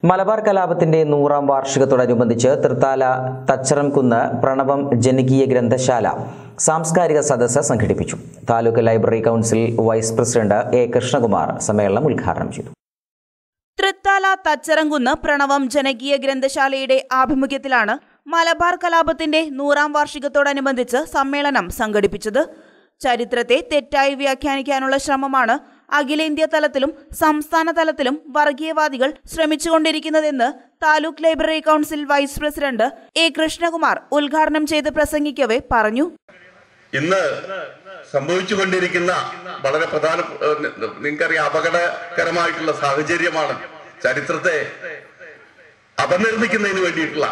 മലബാർ കലാപത്തിന്റെ നൂറാം വാർഷികത്തോടനുബന്ധിച്ച് തൃത്താല തച്ചറംകുന്ന് പ്രണവം ജനകീയ ഗ്രന്ഥശാല സാംസ്കാരിക സദസ്സ് സംഘടിപ്പിച്ചു taluk library council vice president A Krishnakumar സമ്മേളനം ഉദ്ഘാടനം ചെയ്തു തൃത്താല തച്ചറങ്കുന്ന് പ്രണവം ജനകീയ ഗ്രന്ഥശാലയുടെ ആഭിമുഖ്യത്തിലാണ് മലബാർ കലാപത്തിന്റെ നൂറാം വാർഷികത്തോടനുബന്ധിച്ച് സമ്മേളനം സംഘടിപ്പിച്ചത് ചരിത്രത്തെ തെറ്റായി വ്യാഖ്യാനിക്കാനുള്ള ശ്രമമാണ് അഖിലേന്ത്യാ തലത്തിലും സംസ്ഥാന തലത്തിലും വർഗീയവാദികൾ ശ്രമിച്ചുകൊണ്ടിരിക്കുന്നതെന്ന് taluk library council vice president A Krishnakumar ഉദ്ഘാടനം ചെയ്ത് പ്രസംഗിക്കവേ പറഞ്ഞു ഇന്ന് സംഭവിച്ചുകൊണ്ടിരിക്കുന്ന വളരെ പ്രധാന ഏഹ്, നിങ്ങൾക്കറിയാം അപകടകരമായിട്ടുള്ള സാഹചര്യമാണ് ചരിത്രത്തെ അപനിർമ്മിക്കുന്നതിന് വേണ്ടിയിട്ടുള്ള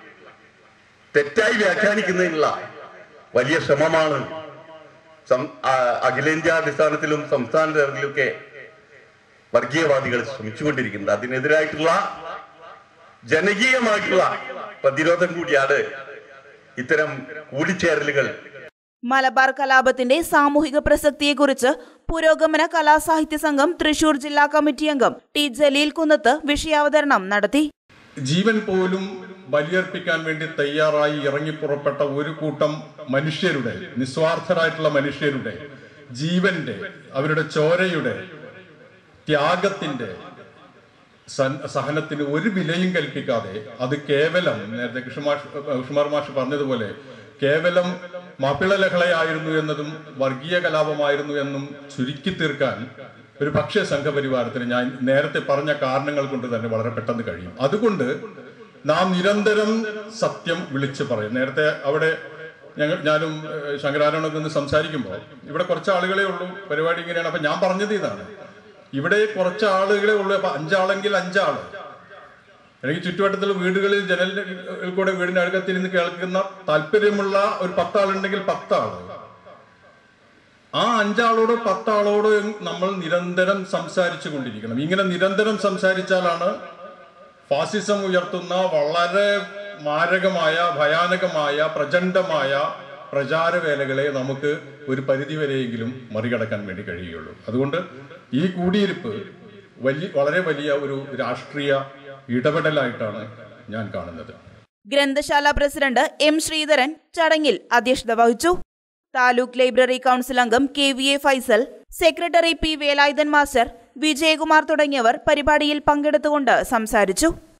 തെറ്റായി വ്യാഖ്യാനിക്കുന്നതിനുള്ള വലിയ ശ്രമമാണ് സം- ആ, അഖിലേന്ത്യാ അടിസ്ഥാനത്തിലും സംസ്ഥാന തലത്തിലുമൊക്കെ വർഗീയവാദികൾ ശ്രമിച്ചുകൊണ്ടിരിക്കുന്നത് അതിനെതിരായിട്ടുള്ള ജനകീയമായിട്ടുള്ള പ്രതിരോധം കൂടിയാണ് ഇത്തരം കൂടിച്ചേരലുകൾ മലബാർ കലാപത്തിന്റെ സാമൂഹിക പ്രസക്തിയെക്കുറിച്ച് പുരോഗമന കലാസാഹിത്യ സംഘം തൃശൂർ ജില്ലാ കമ്മിറ്റി അംഗം ടി ജലീൽ കുന്നത്ത് വിഷയാവതരണം നടത്തി ജീവൻ പോലും ബലിയർപ്പിക്കാൻ വേണ്ടി തയ്യാറായി ഇറങ്ങിപ്പുറപ്പെട്ട ഒരു കൂട്ടം മനുഷ്യരുടെ നിസ്വാർത്ഥരായിട്ടുള്ള മനുഷ്യരുടെ ജീവന്റെ അവരുടെ ചോരയുടെ ത്യാഗത്തിന്റെ സൻ- സഹനത്തിന് ഒരു വിലയും കൽപ്പിക്കാതെ അത് കേവലം നേരത്തെ കൃഷ്ണമാഷ് കൃഷ്ണമാർ മാഷ് പറഞ്ഞതുപോലെ കേവലം മാപ്പിള ലഹളയായിരുന്നു എന്നതും വർഗീയ കലാപമായിരുന്നു എന്നും ചുരുക്കി തീർക്കാൻ ഒരു ഭക്ഷ്യ സംഘപരിവാരത്തിന് ഞാൻ നേരത്തെ പറഞ്ഞ കാരണങ്ങൾ കൊണ്ട് തന്നെ വളരെ പെട്ടെന്ന് കഴിയും അതുകൊണ്ട് നാം നിരന്തരം സത്യം വിളിച്ചു പറയും നേരത്തെ അവിടെ ഞങ്ങൾ ഞാനും ഏഹ്, ശങ്കരാനോടൊക്കെ ഒന്ന് സംസാരിക്കുമ്പോൾ ഇവിടെ കുറച്ച് ആളുകളെ ഉള്ളൂ പരിപാടി ഇങ്ങനെയാണ് അപ്പൊ ഞാൻ പറഞ്ഞത് ഇതാണ് ഇവിടെ കുറച്ച് ആളുകളെ ഉള്ളൂ അപ്പൊ അഞ്ചാളെങ്കിൽ അഞ്ചാള് അല്ലെങ്കിൽ ചുറ്റുവട്ടത്തിൽ വീടുകളിൽ ജനലിൽ കൂടെ വീടിന്റെ അടുക്കത്തിരുന്ന് കേൾക്കുന്ന താല്പര്യമുള്ള ഒരു പത്താളുണ്ടെങ്കിൽ പത്താള് ആ അഞ്ചാളോട് പത്താളോട് നമ്മൾ നിരന്തരം സംസാരിച്ചു കൊണ്ടിരിക്കണം ഇങ്ങനെ നിരന്തരം സംസാരിച്ചാലാണ് ഫാസിസം ഉയർത്തുന്ന വളരെ മാരകമായ ഭയാനകമായ പ്രചണ്ഡമായ പ്രചാരവേലകളെ നമുക്ക് ഒരു പരിധിവരെയെങ്കിലും മറികടക്കാൻ വേണ്ടി കഴിയുകയുള്ളൂ അതുകൊണ്ട് ഈ കൂടിയിരിപ്പ് വലിയ വളരെ വലിയ ഒരു രാഷ്ട്രീയ ഇടപെടലായിട്ടാണ് ഞാൻ കാണുന്നത് ഗ്രന്ഥശാല പ്രസിഡന്റ് എം ശ്രീധരൻ ചടങ്ങിൽ അധ്യക്ഷത വഹിച്ചു താലൂക്ക് ലൈബ്രറി കൗൺസിൽ അംഗം K V A Faisal secretary P Velayudhan master Vijayakumar തുടങ്ങിയവർ പരിപാടിയിൽ പങ്കെടുത്തുകൊണ്ട് സംസാരിച്ചു